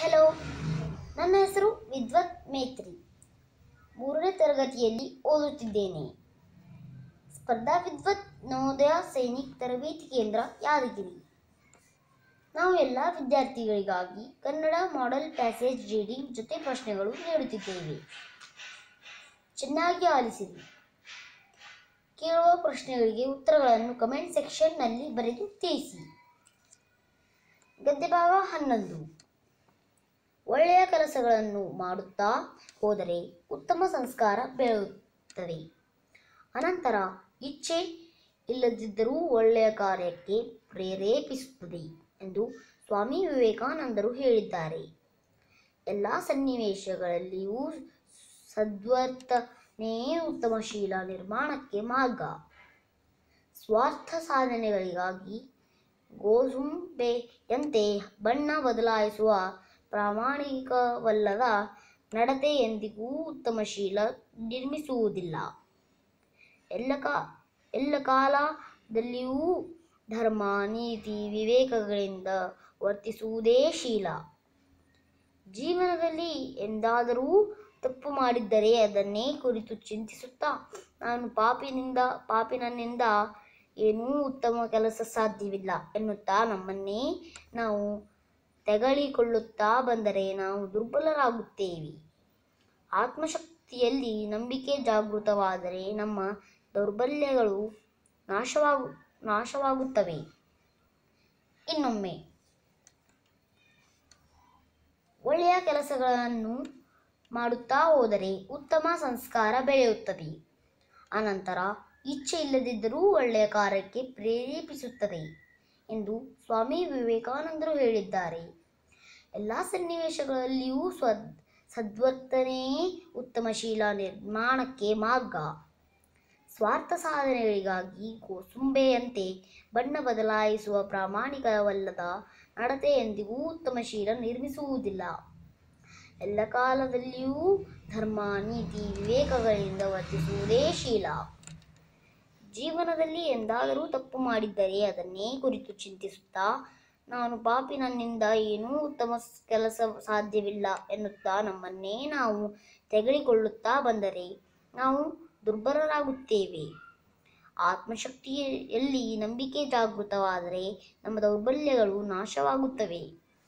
hello ನನ್ನ ಹೆಸರು ವಿದ್ವತ್ ಮೇತ್ರಿ ಮೂರನೇ ತರಗತಿಯಲ್ಲಿ ಓದುತ್ತಿದ್ದೇನೆ ಸ್ಪರ್ಧಾ ವಿದ್ವತ್ ನವೋದಯ ಸೈನಿಕ್ ತರಬೇತಿ ಕೇಂದ್ರ ಯಾದಗಿರಿ ನಾವು ಎಲ್ಲ ವಿದ್ಯಾರ್ಥಿಗಳಿಗಾಗಿ ಕನ್ನಡ ಮಾಡೆಲ್ ಪ್ಯಾಸೇಜ್ ರೀಡಿಂಗ್ ಜೊತೆ ಪ್ರಶ್ನೆಗಳು ನೀಡುತ್ತಿದ್ದೇವೆ ಚೆನ್ನಾಗಿ ಆಲಿಸಿರಿ ಕೇಳುವ ಪ್ರಶ್ನೆಗಳಿಗೆ ಉತ್ತರಗಳನ್ನು ಕಮೆಂಟ್ ಸೆಕ್ಷನ್ನಲ್ಲಿ ಬರೆದು ತಿಳಿಸಿ ಗದ್ದೆ ಭಾಗ ಹನ್ನೊಂದು ಒಳ್ಳೆಯ ಕೆಲಸಗಳನ್ನು ಮಾಡುತ್ತಾ ಹೋದರೆ ಉತ್ತಮ ಸಂಸ್ಕಾರ ಬೆಳೆಯುತ್ತದೆ ಅನಂತರ ಇಚ್ಛೆ ಇಲ್ಲದಿದ್ದರೂ ಒಳ್ಳೆಯ ಕಾರ್ಯಕ್ಕೆ ಪ್ರೇರೇಪಿಸುತ್ತದೆ ಎಂದು ಸ್ವಾಮಿ ವಿವೇಕಾನಂದರು ಹೇಳಿದ್ದಾರೆ ಎಲ್ಲ ಸನ್ನಿವೇಶಗಳಲ್ಲಿಯೂ ಸದ್ವರ್ತನೆಯೇ ಉತ್ತಮಶೀಲ ನಿರ್ಮಾಣಕ್ಕೆ ಮಾರ್ಗ ಸ್ವಾರ್ಥ ಸಾಧನೆಗಳಿಗಾಗಿ ಗೋಸುಂಬೆಯಂತೆ ಬಣ್ಣ ಬದಲಾಯಿಸುವ ಪ್ರಾಮಾಣಿಕವಲ್ಲದ ನಡತೆ ಎಂದಿಗೂ ಉತ್ತಮಶೀಲ ನಿರ್ಮಿಸುವುದಿಲ್ಲ ಎಲ್ಲ ಕಾ ಎಲ್ಲ ಕಾಲದಲ್ಲಿಯೂ ಧರ್ಮ ನೀತಿ ವಿವೇಕಗಳಿಂದ ವರ್ತಿಸುವುದೇ ಶೀಲ ಜೀವನದಲ್ಲಿ ಎಂದಾದರೂ ತಪ್ಪು ಮಾಡಿದ್ದರೆ ಅದನ್ನೇ ಕುರಿತು ಚಿಂತಿಸುತ್ತಾ ನಾನು ಪಾಪಿನಿಂದ ಪಾಪಿನನ್ನಿಂದ ಏನೂ ಉತ್ತಮ ಕೆಲಸ ಸಾಧ್ಯವಿಲ್ಲ ಎನ್ನುತ್ತಾ ನಮ್ಮನ್ನೇ ನಾವು ತೆಗಳಿಕೊಳ್ಳುತ್ತಾ ಬಂದರೆ ನಾವು ದುರ್ಬಲರಾಗುತ್ತೇವೆ ಆತ್ಮಶಕ್ತಿಯಲ್ಲಿ ನಂಬಿಕೆ ಜಾಗೃತವಾದರೆ ನಮ್ಮ ದೌರ್ಬಲ್ಯಗಳು ನಾಶವಾಗು ನಾಶವಾಗುತ್ತವೆ ಇನ್ನೊಮ್ಮೆ ಒಳ್ಳೆಯ ಕೆಲಸಗಳನ್ನು ಮಾಡುತ್ತಾ ಹೋದರೆ ಉತ್ತಮ ಸಂಸ್ಕಾರ ಬೆಳೆಯುತ್ತದೆ ಅನಂತರ ಇಚ್ಛೆ ಇಲ್ಲದಿದ್ದರೂ ಒಳ್ಳೆಯ ಕಾರ್ಯಕ್ಕೆ ಪ್ರೇರೇಪಿಸುತ್ತದೆ ಎಂದು ಸ್ವಾಮಿ ವಿವೇಕಾನಂದರು ಹೇಳಿದ್ದಾರೆ ಎಲ್ಲ ಸನ್ನಿವೇಶಗಳಲ್ಲಿಯೂ ಸ್ವ ಸದ್ವರ್ತನೆಯೇ ಉತ್ತಮಶೀಲ ನಿರ್ಮಾಣಕ್ಕೆ ಮಾರ್ಗ ಸ್ವಾರ್ಥ ಸಾಧನೆಗಳಿಗಾಗಿ ಕೋಸುಂಬೆಯಂತೆ ಬಣ್ಣ ಬದಲಾಯಿಸುವ ಪ್ರಾಮಾಣಿಕವಲ್ಲದ ನಡತೆ ಎಂದಿಗೂ ಉತ್ತಮಶೀಲ ನಿರ್ಮಿಸುವುದಿಲ್ಲ ಎಲ್ಲ ಕಾಲದಲ್ಲಿಯೂ ಧರ್ಮ ನೀತಿ ವಿವೇಕಗಳಿಂದ ವರ್ತಿಸುವುದೇ ಶೀಲ ಜೀವನದಲ್ಲಿ ಎಂದಾದರೂ ತಪ್ಪು ಮಾಡಿದ್ದರೆ ಅದನ್ನೇ ಕುರಿತು ಚಿಂತಿಸುತ್ತಾ ನಾನು ಪಾಪಿ ನನ್ನಿಂದ ಏನೂ ಉತ್ತಮ ಸ್- ಕೆಲಸ ಸಾಧ್ಯವಿಲ್ಲ ಎನ್ನುತ್ತಾ ನಮ್ಮನ್ನೇ ನಾವು ತೆಗಳಿಕೊಳ್ಳುತ್ತಾ ಬಂದರೆ ನಾವು ದುರ್ಬಲರಾಗುತ್ತೇವೆ ಆತ್ಮಶಕ್ತಿಯಲ್ಲಿ ನಂಬಿಕೆ ಜಾಗೃತವಾದರೆ ನಮ್ಮ ದೌರ್ಬಲ್ಯಗಳು ನಾಶವಾಗುತ್ತವೆ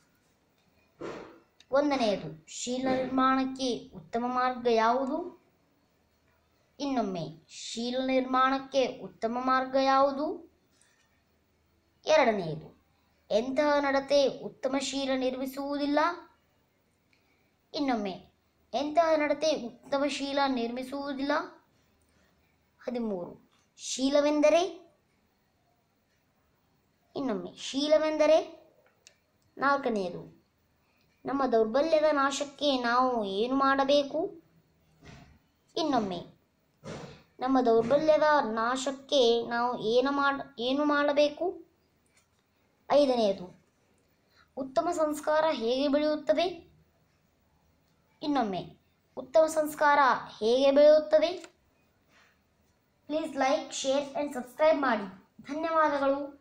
ಒಂದನೆಯದು ಶೀಲ ನಿರ್ಮಾಣಕ್ಕೆ ಉತ್ತಮ ಮಾರ್ಗ ಯಾವುದು ಇನ್ನೊಮ್ಮೆ ಶೀಲ ನಿರ್ಮಾಣಕ್ಕೆ ಉತ್ತಮ ಮಾರ್ಗ ಯಾವುದು ಎರಡನೆಯದು ಎಂತಹ ನಡತೆ ಉತ್ತಮ ಶೀಲ ನಿರ್ಮಿಸುವುದಿಲ್ಲ ಇನ್ನೊಮ್ಮೆ ಎಂತಹ ನಡತೆ ಉತ್ತಮ ಶೀಲ ನಿರ್ಮಿಸುವುದಿಲ್ಲ ಹದಿಮೂರು ಶೀಲವೆಂದರೆ ಇನ್ನೊಮ್ಮೆ ಶೀಲವೆಂದರೆ ನಾಲ್ಕನೆಯದು ನಮ್ಮ ದೌರ್ಬಲ್ಯದ ನಾಶಕ್ಕೆ ನಾವು ಏನು ಮಾಡಬೇಕು ಇನ್ನೊಮ್ಮೆ ನಮ್ಮ ದೌರ್ಬಲ್ಯದ ನಾಶಕ್ಕೆ ನಾವು ಏನು ಮಾಡ ಏನು ಮಾಡಬೇಕು ಐದನೆಯದು ಉತ್ತಮ ಸಂಸ್ಕಾರ ಹೇಗೆ ಬೆಳೆಯುತ್ತದೆ ಇನ್ನೊಮ್ಮೆ ಉತ್ತಮ ಸಂಸ್ಕಾರ ಹೇಗೆ ಬೆಳೆಯುತ್ತದೆ please like share and subscribe ಮಾಡಿ ಧನ್ಯವಾದಗಳು